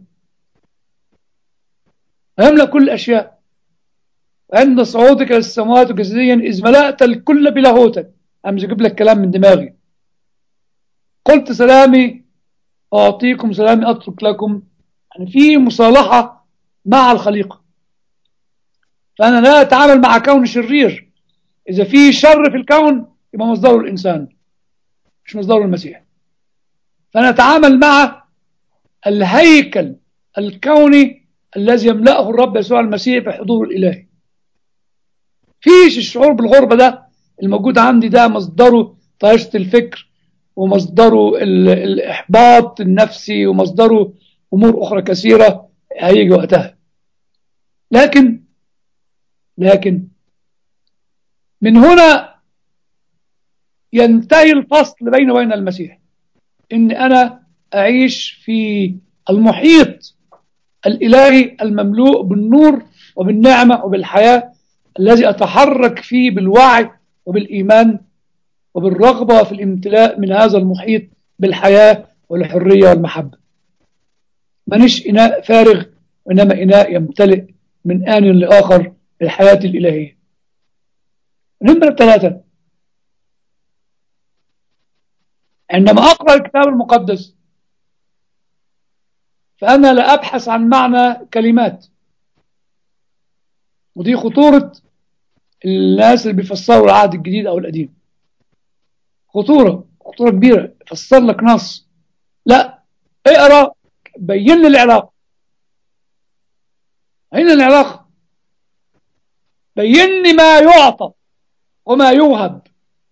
ويملأ كل الأشياء عند صعودك للسماوات جسديا إذ ملأت الكل بلاهوتك أنا مش أجيب لك كلام من دماغي قلت سلامي أعطيكم سلامي أترك لكم يعني في مصالحة مع الخليقة فأنا لا أتعامل مع كون شرير إذا في شر في الكون يبقى مصدره الإنسان مش مصدره المسيح فأنا أتعامل مع الهيكل الكوني الذي يملأه الرب يسوع المسيح بحضور الإلهي فيش الشعور بالغربة ده الموجود عندي ده مصدره طيشة الفكر ومصدره الإحباط النفسي ومصدره أمور أخرى كثيرة هيجي وقتها لكن لكن من هنا ينتهي الفصل بيني وبين المسيح إن أنا أعيش في المحيط الإلهي المملوء بالنور وبالنعمة وبالحياة الذي أتحرك فيه بالوعي وبالإيمان وبالرغبة في الامتلاء من هذا المحيط بالحياة والحرية والمحبة مانيش إناء فارغ وإنما إناء يمتلئ من آن لآخر بالحياة الإلهية نمرة ثلاثة عندما أقرأ الكتاب المقدس فأنا لا أبحث عن معنى كلمات ودي خطورة الناس اللي بيفسروا العهد الجديد أو القديم خطورة خطورة كبيرة فسر لك نص لا اقرأ بين لي العلاقة هنا العلاقة بين لي ما يعطى وما يوهب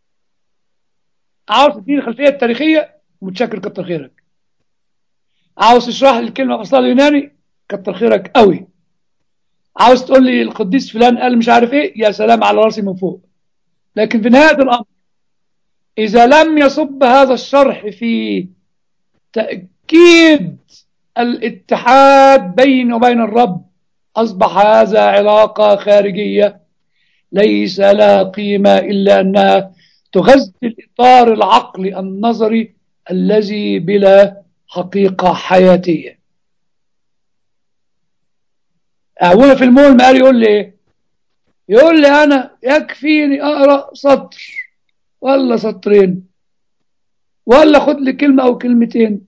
عاوز تديني الخلفية التاريخية متشكر كتر خيرك عاوز تشرح لي الكلمة بأصلها اليوناني كتر خيرك قوي عاوز تقول لي القديس فلان قال مش عارف ايه يا سلام على راسي من فوق لكن في نهاية الأمر إذا لم يصب هذا الشرح في تأكيد الاتحاد بيني وبين الرب أصبح هذا علاقة خارجية ليس لها قيمة إلا أنها تغذي الإطار العقلي النظري الذي بلا حقيقة حياتية أبونا في المول ما قال يقول لي إيه؟ يقول لي أنا يكفيني أقرأ سطر ولا سطرين ولا خد لي كلمة أو كلمتين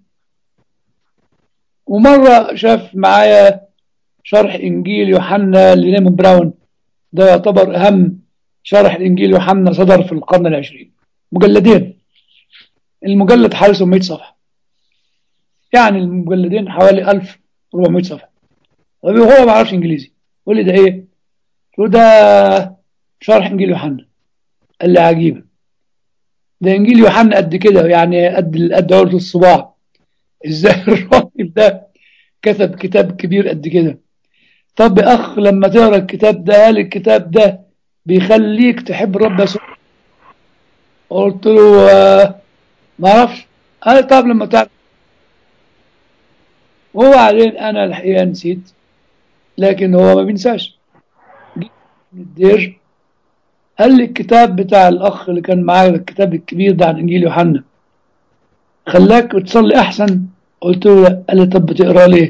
ومرة شاف معايا شرح إنجيل يوحنا لنيمون براون ده يعتبر أهم شرح الإنجيل يوحنا صدر في القرن العشرين مجلدين المجلد حوالي 700 صفحة يعني المجلدين حوالي 1400 صفحة هو ما يعرفش إنجليزي يقول لي ده إيه؟ يقول ده شرح إنجيل يوحنا قال لي عجيبة ده إنجيل يوحنا قد كده يعني قد قد عرض الصباع إزاي الراجل ده كتب كتاب كبير قد كده طب يا أخ لما تقرا الكتاب ده هل الكتاب ده بيخليك تحب رب يسوع قلت له آه ما اعرفش قال طب لما تعرف وبعدين انا الحقيقه نسيت لكن هو ما بينساش جيت من الدير قال لي الكتاب بتاع الاخ اللي كان معايا الكتاب الكبير ده عن انجيل يوحنا خلاك تصلي احسن قلت له لا قال لي طب بتقرا ليه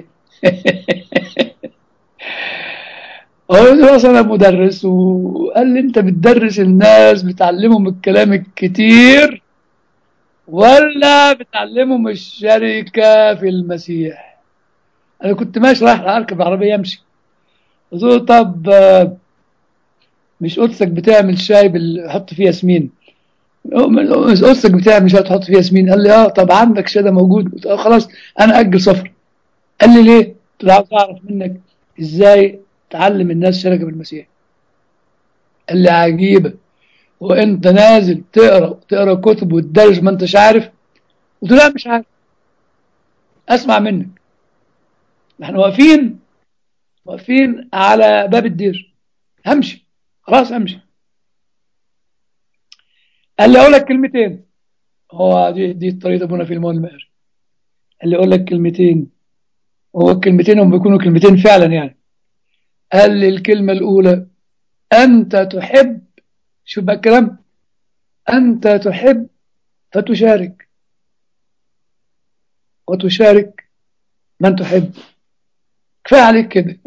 قلت له اصل انا مدرس وقال لي انت بتدرس الناس بتعلمهم الكلام الكتير ولا بتعلمهم الشركة في المسيح أنا كنت ماشي رايح أركب العربية أمشي قلت له طب آه، مش قدسك بتعمل شاي بال- حط فيه ياسمين مش قدسك بتعمل شاي تحط فيه ياسمين قال لي اه طب عندك شاي ده موجود قلت له آه خلاص أنا أجل سفر قال لي ليه؟ قلت له عاوز أعرف منك إزاي تعلم الناس شركة بالمسيح قال لي عجيبة وانت نازل تقرا تقرا كتب وتدرس ما انتش عارف قلت له لا مش عارف اسمع منك احنا واقفين واقفين على باب الدير همشي خلاص همشي قال لي اقول لك كلمتين هو دي دي طريقه ابونا في المول المقري قال لي اقول لك كلمتين هو الكلمتين هم بيكونوا كلمتين فعلا يعني قال لي الكلمه الاولى انت تحب شوف بقى الكلام انت تحب فتشارك وتشارك من تحب كفايه عليك كده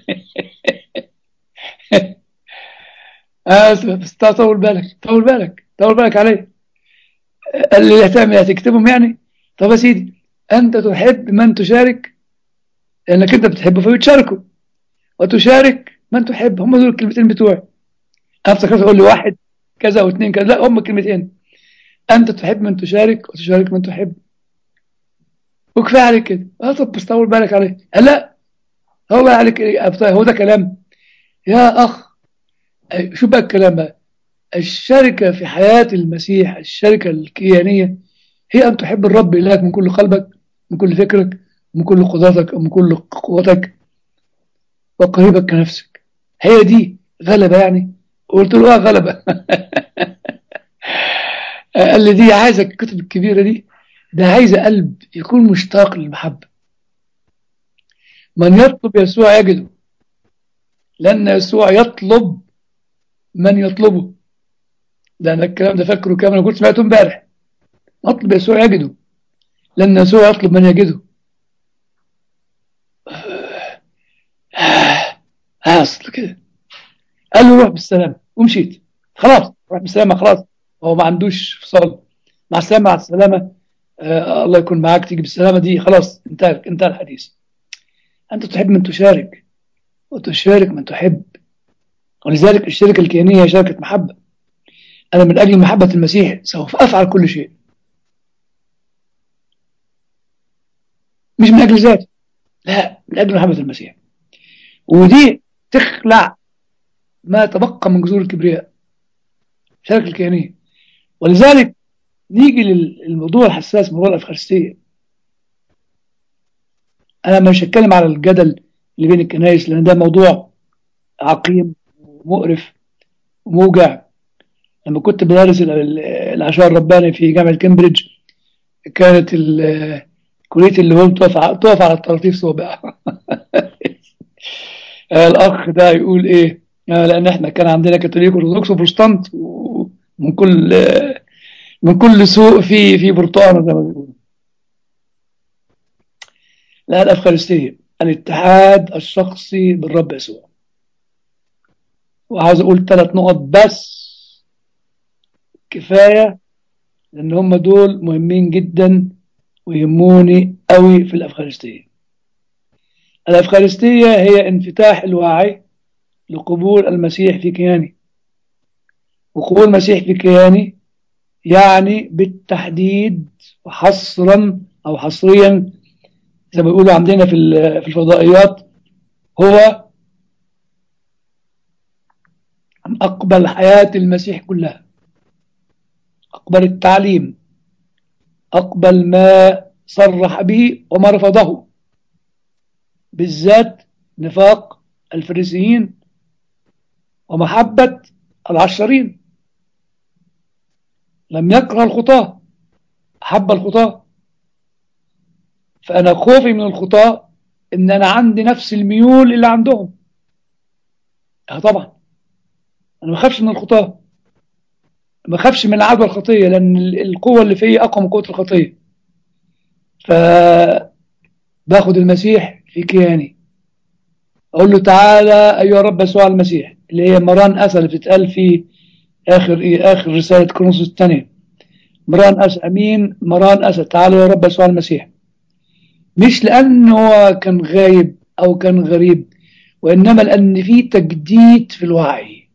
اسف بس طول بالك طول بالك طول بالك علي قال لي هتعمل هتكتبهم يعني طب يا سيدي انت تحب من تشارك لانك انت بتحبه فبتشاركه وتشارك من تحب هم دول الكلمتين بتوعي انا افتكرت اقول لي واحد كذا او اثنين كذا لا هم كلمتين انت تحب من تشارك وتشارك من تحب وكفايه عليك كده اه طب بس طول بالك عليه قال لا هو بقى عليك إيه؟ طيب هو ده كلام يا اخ أي- شو بقى الكلام بقى الشركة في حياة المسيح الشركة الكيانية هي أن تحب الرب إلهك من كل قلبك من كل فكرك من كل قدرتك من كل قوتك وقريبك كنفسك هي دي غلبة يعني قلت له اه غلبة قال لي دي عايزة الكتب الكبيرة دي ده عايزة قلب يكون مشتاق للمحبة من يطلب يسوع يجده لأن يسوع يطلب من يطلبه لأن الكلام ده فاكره كمان أنا كنت سمعته امبارح اطلب يسوع يجده لأن يسوع يطلب من يجده آه أصل كده قال له روح بالسلامة ومشيت خلاص روح بالسلامة خلاص هو ما عندوش فصال مع السلامة مع السلامة آه الله يكون معاك تيجي بالسلامة دي خلاص انتهى انتهى الحديث أنت تحب من تشارك وتشارك من تحب ولذلك الشركة الكيانية هي شركة محبة أنا من أجل محبة المسيح سوف أفعل كل شيء مش من أجل ذاتي لا من أجل محبة المسيح ودي تخلع ما تبقى من جذور الكبرياء شركة الكيانية ولذلك نيجي للموضوع الحساس موضوع الأفخارستية أنا مش هتكلم على الجدل اللي بين الكنائس لأن ده موضوع عقيم ومقرف وموجع لما كنت بدرس العشاء الرباني في جامعة كامبريدج كانت كلية اللي هو تقف تقف على الطراطيف صوابع الأخ ده يقول إيه لأن إحنا كان عندنا كاثوليك أرثوذكس وبروتستانت ومن كل من كل سوق في في برتقانة زي ما بيقولوا لا الأفخارستية الاتحاد الشخصي بالرب يسوع وعاوز أقول ثلاث نقط بس كفاية لأن هم دول مهمين جدا ويهموني قوي في الأفخارستية الأفخارستية هي انفتاح الوعي لقبول المسيح في كياني وقبول المسيح في كياني يعني بالتحديد وحصرا أو حصريا زي ما بيقولوا عندنا في في الفضائيات هو أقبل حياة المسيح كلها أقبل التعليم أقبل ما صرح به وما رفضه بالذات نفاق الفريسيين ومحبة العشرين لم يكره الخطاة أحب الخطاة فأنا خوفي من الخطاة إن أنا عندي نفس الميول اللي عندهم اه طبعا أنا ما بخافش من الخطاة ما بخافش من عدوى الخطية لأن القوة اللي فيا أقوى من قوة الخطية فباخد المسيح في كياني أقول له تعالى أيها رب يسوع المسيح اللي هي مران أسى اللي بتتقال في آخر إيه آخر رسالة كرونسوس الثانية مران أسد أمين مران أسد تعالوا يا رب يسوع المسيح مش لأنه هو كان غايب أو كان غريب وإنما لأن في تجديد في الوعي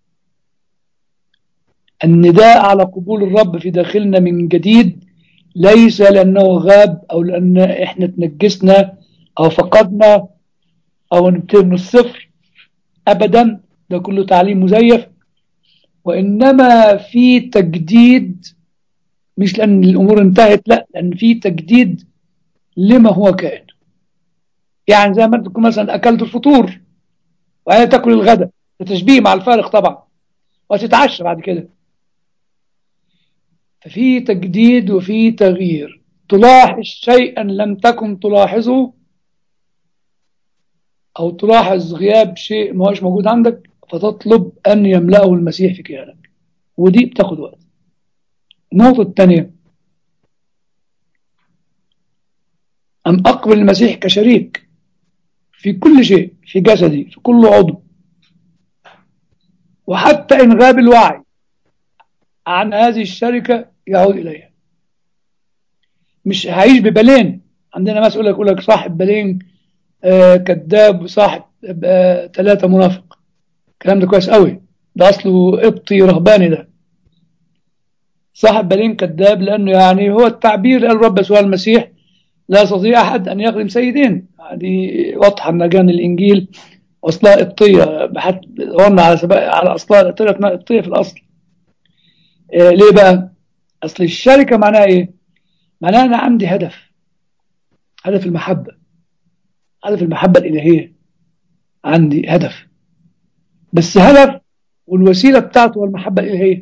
النداء على قبول الرب في داخلنا من جديد ليس لأنه غاب أو لأن إحنا تنجسنا أو فقدنا أو نبتدي من الصفر أبدا ده كله تعليم مزيف وإنما في تجديد مش لأن الأمور انتهت لا لأن في تجديد لما هو كائن يعني زي ما تكون مثلا أكلت الفطور وبعدين تاكل الغداء ده تشبيه مع الفارق طبعا وتتعشى بعد كده ففي تجديد وفي تغيير تلاحظ شيئا لم تكن تلاحظه أو تلاحظ غياب شيء ما هوش موجود عندك فتطلب أن يملأه المسيح في كيانك ودي بتاخد وقت النقطة الثانية أن أقبل المسيح كشريك في كل شيء في جسدي في كل عضو وحتى إن غاب الوعي عن هذه الشركة يعود إليها مش هعيش ببالين عندنا ناس يقول لك يقول لك صاحب بالين آه كذاب وصاحب آه ثلاثة منافق الكلام ده كويس قوي ده أصله قبطي رهباني ده صاحب بالين كذاب لأنه يعني هو التعبير قال رب يسوع المسيح لا يستطيع أحد أن يخدم سيدين هذه واضحة من جان الإنجيل أصلها قبطية بحت قلنا على سبق على أصلها طلعت قبطية في الأصل إيه ليه بقى؟ أصل الشركة معناها إيه؟ معناها أنا عندي هدف هدف المحبة هدف المحبة الإلهية عندي هدف بس هدف والوسيلة بتاعته هو المحبة الإلهية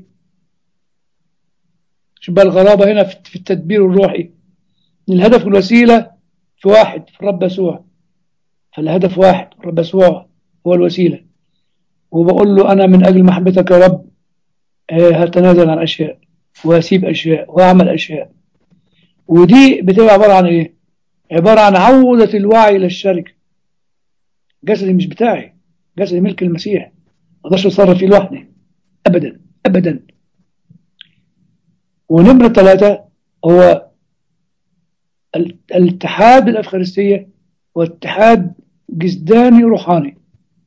شوف بقى الغرابة هنا في التدبير الروحي الهدف والوسيلة في واحد في الرب يسوع فالهدف واحد الرب يسوع هو الوسيلة وبقول له أنا من أجل محبتك يا رب هتنازل عن أشياء وهسيب أشياء وأعمل أشياء ودي بتبقى عبارة عن إيه؟ عبارة عن عودة الوعي إلى الشركة جسدي مش بتاعي جسدي ملك المسيح ما اقدرش اتصرف فيه لوحدي ابدا ابدا ونمرة ثلاثة هو الاتحاد بالأفخارستية واتحاد جسداني روحاني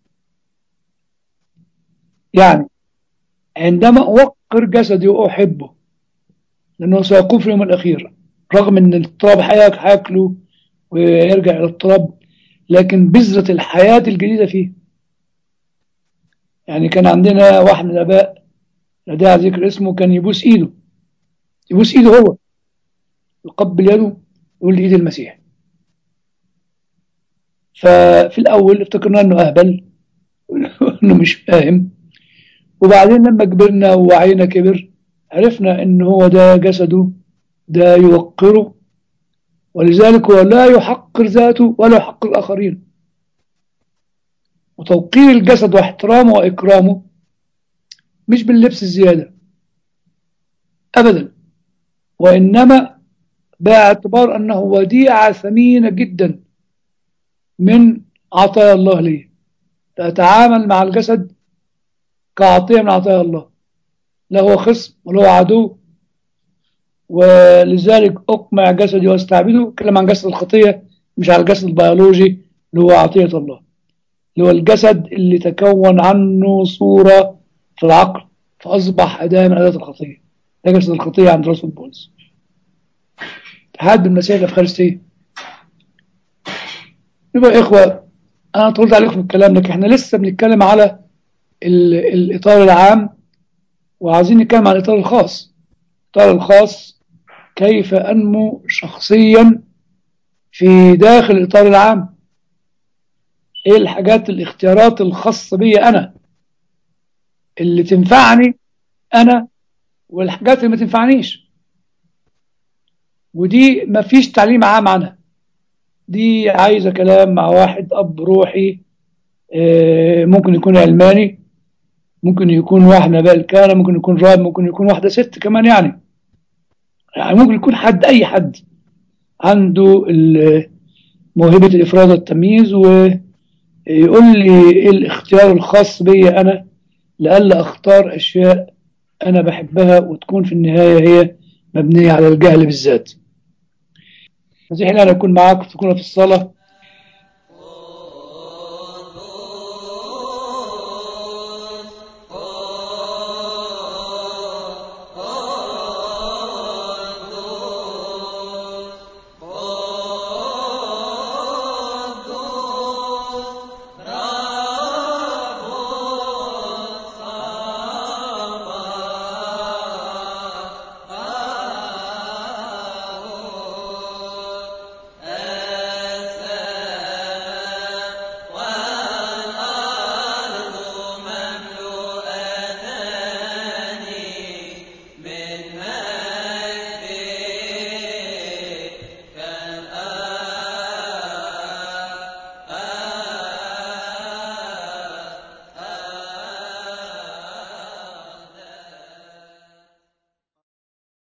يعني عندما أوقر جسدي وأحبه لأنه سيقوم في اليوم الأخير رغم أن التراب هياكله ويرجع إلى التراب لكن بذرة الحياة الجديدة فيه يعني كان عندنا واحد من الآباء لا داعي ذكر اسمه كان يبوس إيده يبوس إيده هو يقبل يده يقول لي إيد المسيح ففي الأول افتكرنا أنه أهبل أنه مش فاهم وبعدين لما كبرنا ووعينا كبر عرفنا أنه هو ده جسده ده يوقره ولذلك هو لا يحقر ذاته ولا يحقر الآخرين وتوقير الجسد واحترامه وإكرامه مش باللبس الزيادة أبدا وإنما باعتبار أنه وديعة ثمينة جدا من عطايا الله لي تتعامل مع الجسد كعطية من عطايا الله لا هو خصم ولا هو عدو ولذلك أقمع جسدي واستعبده كلام عن جسد الخطية مش على الجسد البيولوجي اللي هو عطية الله اللي هو الجسد اللي تكون عنه صورة في العقل فأصبح أداة من أداة الخطية ده جسد الخطية عند رسول بولس اتحاد بالمسيح الأفخارستية يبقى يا إخوة أنا طولت عليكم في الكلام لكن إحنا لسه بنتكلم على الإطار العام وعايزين نتكلم عن الإطار الخاص الإطار الخاص كيف أنمو شخصيا في داخل الإطار العام إيه الحاجات الاختيارات الخاصة بي أنا اللي تنفعني أنا والحاجات اللي ما تنفعنيش ودي ما فيش تعليم عام عنها دي عايزة كلام مع واحد أب روحي ممكن يكون علماني ممكن يكون واحد نبال الكهنة ممكن يكون راب ممكن يكون واحدة ست كمان يعني يعني ممكن يكون حد أي حد عنده موهبة الإفراد والتمييز ويقول لي إيه الاختيار الخاص بي أنا لألا أختار أشياء أنا بحبها وتكون في النهاية هي مبنية على الجهل بالذات مسيح أن أكون معاكم تكونوا في الصلاة